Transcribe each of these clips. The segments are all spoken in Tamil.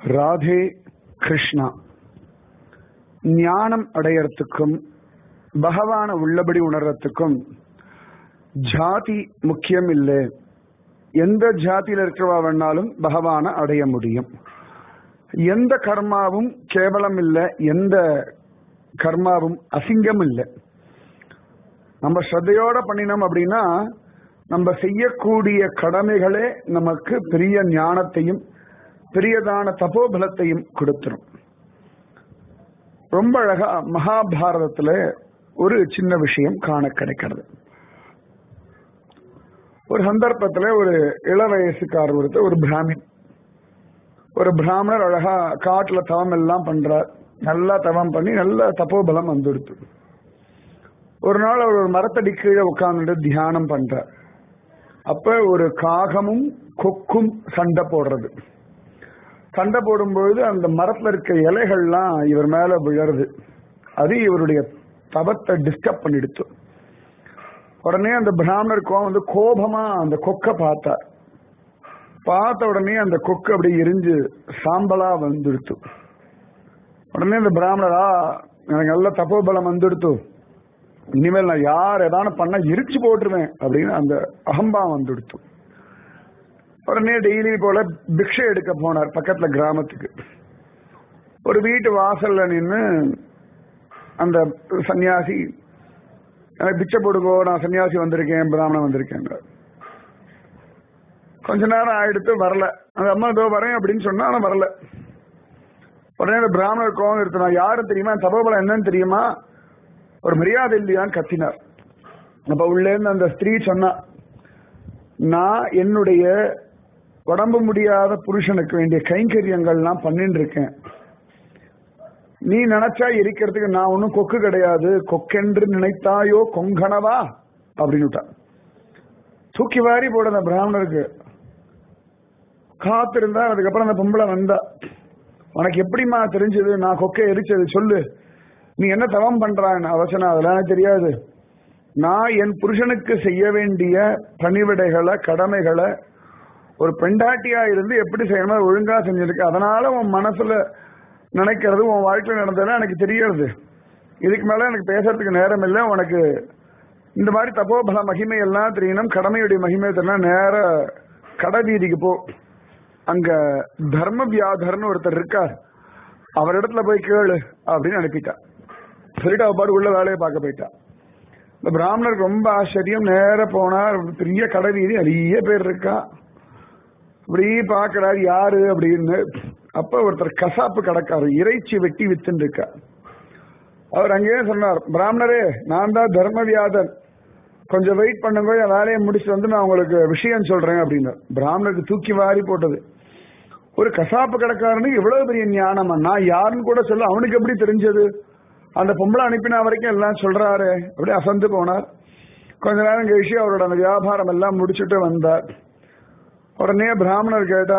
ராதே கிருஷ்ணா ஞானம் அடையறதுக்கும் பகவான உள்ளபடி உணர்றதுக்கும் ஜாதி முக்கியம் இல்லை எந்த ஜாதியில இருக்கிறவா வேணாலும் பகவான அடைய முடியும் எந்த கர்மாவும் கேவலம் இல்லை எந்த கர்மாவும் அசிங்கம் இல்லை நம்ம ஸ்ரத்தையோட பண்ணினோம் அப்படின்னா நம்ம செய்யக்கூடிய கடமைகளே நமக்கு பெரிய ஞானத்தையும் பெரியதான தபோபலத்தையும் கொடுத்துரும் ரொம்ப அழகா மகாபாரதத்துல ஒரு சின்ன விஷயம் காண கிடைக்கிறது ஒரு சந்தர்ப்பத்துல ஒரு இள வயசுக்காரர் ஒருத்தர் ஒரு பிராமின் ஒரு பிராமணர் அழகா காட்டுல தவம் எல்லாம் பண்றார் நல்லா தவம் பண்ணி நல்ல தப்போபலம் வந்துடுத்து ஒரு நாள் அவர் ஒரு மரத்தடி கீழே உட்கார்ந்துட்டு தியானம் பண்றார் அப்ப ஒரு காகமும் கொக்கும் சண்டை போடுறது சண்டை போடும்பொழுது அந்த மரத்துல இருக்க இலைகள்லாம் இவர் மேல விழருது அது இவருடைய தவத்தை டிஸ்டர்ப் பண்ணிடுத்து உடனே அந்த பிராமணருக்கும் வந்து கோபமா அந்த கொக்கை பார்த்தார் பார்த்த உடனே அந்த கொக்கு அப்படி எரிஞ்சு சாம்பலா வந்துடுத்து உடனே அந்த பிராமணரா எனக்கு நல்ல தப்போபலம் வந்துடுத்து இனிமேல் நான் யார் ஏதான பண்ண எரிச்சு போட்டுருவேன் அப்படின்னு அந்த அகம்பா வந்துடுத்து உடனே டெய்லி போல பிக்ஷை எடுக்க போனார் பக்கத்துல கிராமத்துக்கு ஒரு வீட்டு வாசல்ல நின்று அந்த சன்னியாசி எனக்கு பிச்சை போடுங்கோ நான் சன்னியாசி வந்திருக்கேன் பிராமணன் வந்திருக்கேன் கொஞ்ச நேரம் ஆயிடுத்து வரல அந்த அம்மா இதோ வரேன் அப்படின்னு சொன்னா ஆனா வரல உடனே அந்த பிராமணர் கோவம் எடுத்து யாரும் தெரியுமா தபோபலம் என்னன்னு தெரியுமா ஒரு மரியாதை இல்லையான்னு கத்தினார் அப்ப உள்ளே இருந்து அந்த ஸ்திரீ சொன்னா நான் என்னுடைய உடம்பு முடியாத புருஷனுக்கு வேண்டிய கைங்கரியங்கள்லாம் பண்ணிட்டு இருக்கேன் நீ நினைச்சா எரிக்கிறதுக்கு நான் ஒன்னும் கொக்கு கிடையாது கொக்கென்று நினைத்தாயோ கொங்கனவா அப்படின்னு தூக்கி வாரி போட அந்த பிராமணருக்கு காத்திருந்தா அதுக்கப்புறம் அந்த பொம்பளை வந்தா உனக்கு எப்படிமா தெரிஞ்சது நான் கொக்கை எரிச்சது சொல்லு நீ என்ன தவம் பண்றான்னு அவசரம் அதெல்லாம் எனக்கு தெரியாது நான் என் புருஷனுக்கு செய்ய வேண்டிய பணிவிடைகளை கடமைகளை ஒரு பெண்டாட்டியா இருந்து எப்படி செய்யணும் ஒழுங்கா செஞ்சிருக்கு அதனால உன் மனசுல நினைக்கிறது உன் வாழ்க்கையில் நடந்ததுலாம் எனக்கு தெரியறது இதுக்கு மேல எனக்கு பேசுறதுக்கு நேரம் இல்லை உனக்கு இந்த மாதிரி தப்போபல மகிமை எல்லாம் தெரியணும் கடமையுடைய மகிமை தெரியணும் நேர கடை வீதிக்கு போ அங்க தர்ம வியாதர்னு ஒருத்தர் இருக்கார் அவர் இடத்துல போய் கேளு அப்படின்னு அனுப்பிட்டா சொல்லிட்டு அவ பாரு உள்ள வேலையை பார்க்க போயிட்டா இந்த பிராமணருக்கு ரொம்ப ஆச்சரியம் நேர போனார் பெரிய கடை வீதி நிறைய பேர் இருக்கா இப்படி பாக்குறாரு யாரு அப்படின்னு அப்ப ஒருத்தர் கசாப்பு கடக்காரு இறைச்சி வெட்டி வித்துன்னு இருக்கா அவர் அங்கேயே சொன்னார் பிராமணரே நான் தான் தர்மவியாதன் கொஞ்சம் வெயிட் பண்ணுங்க என் வேலையை முடிச்சுட்டு வந்து நான் உங்களுக்கு விஷயம் சொல்றேன் அப்படின்னு பிராமணருக்கு தூக்கி வாரி போட்டது ஒரு கசாப்பு கடைக்காரனுக்கு எவ்வளவு பெரிய ஞானமா நான் யாருன்னு கூட சொல்ல அவனுக்கு எப்படி தெரிஞ்சது அந்த பொம்பளை அனுப்பினா வரைக்கும் எல்லாம் சொல்றாரு அப்படி அசந்து போனார் கொஞ்ச நேரம் கழிச்சு அவரோட அந்த வியாபாரம் எல்லாம் முடிச்சுட்டு வந்தார் உடனே பிராமணர் கேட்டா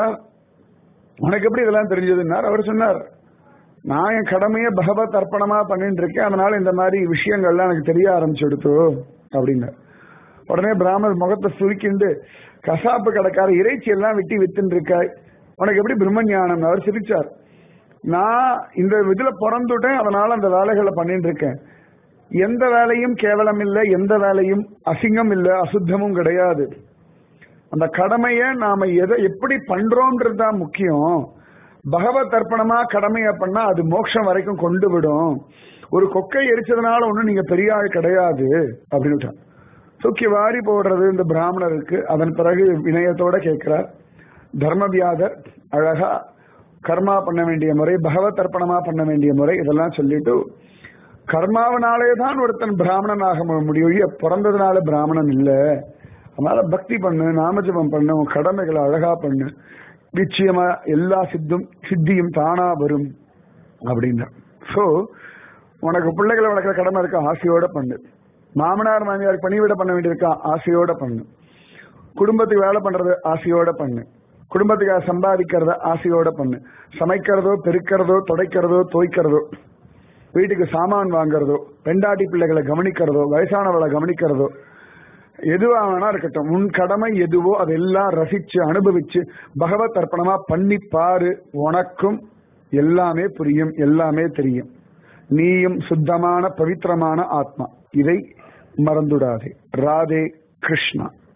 உனக்கு எப்படி இதெல்லாம் தெரிஞ்சதுன்னார் அவர் சொன்னார் நான் என் கடமையை பகவத் அர்ப்பணமா பண்ணிட்டு இருக்கேன் அதனால இந்த மாதிரி விஷயங்கள்லாம் எனக்கு தெரிய ஆரம்பிச்சுடுத்து அப்படின்னு உடனே பிராமணர் முகத்தை சுருக்கிண்டு கசாப்பு கடைக்கார இறைச்சி எல்லாம் வெட்டி வித்துன்னு இருக்காய் உனக்கு எப்படி பிரம்ம ஞானம் அவர் சிரிச்சார் நான் இந்த இதுல பிறந்துட்டேன் அதனால அந்த வேலைகளை பண்ணிட்டு இருக்கேன் எந்த வேலையும் கேவலம் இல்லை எந்த வேலையும் அசிங்கம் இல்லை அசுத்தமும் கிடையாது அந்த கடமைய நாம எதை எப்படி பண்றோம்ன்றது தான் முக்கியம் பகவத் அர்ப்பணமா கடமைய பண்ணா அது மோட்சம் வரைக்கும் கொண்டு விடும் ஒரு கொக்கை எரிச்சதுனால ஒன்றும் நீங்க பெரிய ஆள் கிடையாது அப்படின்னு தூக்கி வாரி போடுறது இந்த பிராமணருக்கு அதன் பிறகு வினயத்தோட கேட்கிறார் தர்மவியாதர் அழகா கர்மா பண்ண வேண்டிய முறை பகவத் அர்ப்பணமா பண்ண வேண்டிய முறை இதெல்லாம் சொல்லிட்டு கர்மாவனாலே தான் ஒருத்தன் பிராமணன் ஆக முடியும் பிறந்ததுனால பிராமணன் இல்லை அதனால பக்தி பண்ணு நாமஜபம் பண்ணு உன் கடமைகளை அழகா பண்ணு நிச்சயமா எல்லா சித்தும் சித்தியும் தானா வரும் அப்படின்னா சோ உனக்கு பிள்ளைகளை வளர்க்குற கடமை இருக்க ஆசையோட பண்ணு மாமனார் மாமியார் பணிவிட பண்ண வேண்டியிருக்கா ஆசையோட பண்ணு குடும்பத்துக்கு வேலை பண்றது ஆசையோட பண்ணு குடும்பத்துக்காக சம்பாதிக்கிறத ஆசையோட பண்ணு சமைக்கிறதோ பெருக்கிறதோ துடைக்கிறதோ தோய்க்கிறதோ வீட்டுக்கு சாமான் வாங்குறதோ பெண்டாட்டி பிள்ளைகளை கவனிக்கிறதோ வயசானவளை கவனிக்கிறதோ எதுவா வேணா இருக்கட்டும் உன் கடமை எதுவோ அதெல்லாம் ரசிச்சு அனுபவிச்சு பகவத் அர்ப்பணமா பண்ணி பாரு உனக்கும் எல்லாமே புரியும் எல்லாமே தெரியும் நீயும் சுத்தமான பவித்திரமான ஆத்மா இதை மறந்துடாதே ராதே கிருஷ்ணா